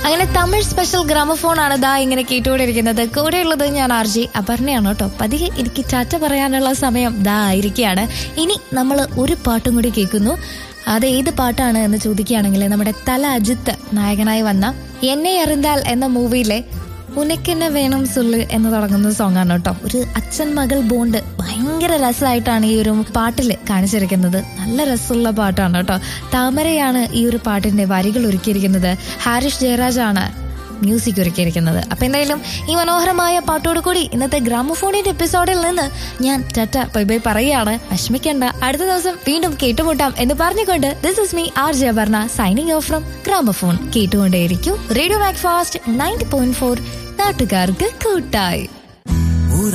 അങ്ങനെ Tamil special gramophone ആണ് ദാ ഇങ്ങനെ കേട്ടുകൊണ്ടിരിക്കുന്നത് കൂടെയുള്ളത് ഞാൻ ആർ ജി അപർണയാണ് കേട്ടോ പതിയെ എനിക്ക് ടാറ്റ പറയാനുള്ള സമയം ദാ ആയിരിക്കുകയാണ് ഇനി നമ്മൾ ഒരു പാട്ടും കൂടി കേൾക്കുന്നു അത് ഏത് പാട്ടാണ് എന്ന് ചോദിക്കുകയാണെങ്കിൽ നമ്മുടെ തല അജിത്ത് നായകനായി വന്ന എന്നെ അറിന്താൽ എന്ന മൂവിയിലെ ഉനക്കെന്നെ വേണം സുള്ളു എന്ന് തുടങ്ങുന്ന സോങ് ആണ് കേട്ടോ ഒരു അച്ഛൻ മകൾ ബോണ്ട് ഭയങ്കര രസമായിട്ടാണ് ഈ ഒരു പാട്ടിൽ കാണിച്ചിരിക്കുന്നത് നല്ല രസമുള്ള പാട്ടാണ് കേട്ടോ താമരയാണ് ഈ ഒരു പാട്ടിന്റെ വരികൾ ഒരുക്കിയിരിക്കുന്നത് ഹാരിഷ് ജയരാജാണ് മ്യൂസിക് ഒരുക്കിയിരിക്കുന്നത് അപ്പൊ എന്തായാലും ഈ മനോഹരമായ പാട്ടോട് കൂടി ഇന്നത്തെ ഗ്രാമഫോണിന്റെ എപ്പിസോഡിൽ നിന്ന് ഞാൻ ടറ്റ ബൈ ബൈ പറയുകയാണ് വിഷമിക്കേണ്ട അടുത്ത ദിവസം വീണ്ടും കേട്ടുമുട്ടാം എന്ന് പറഞ്ഞുകൊണ്ട് this is me R Jayavarna signing off from gramophone കേട്ടുകൊണ്ടേയിരിക്കും radio MACFAST ninety point four നാട്ടുകാർക്ക് കൂട്ടായി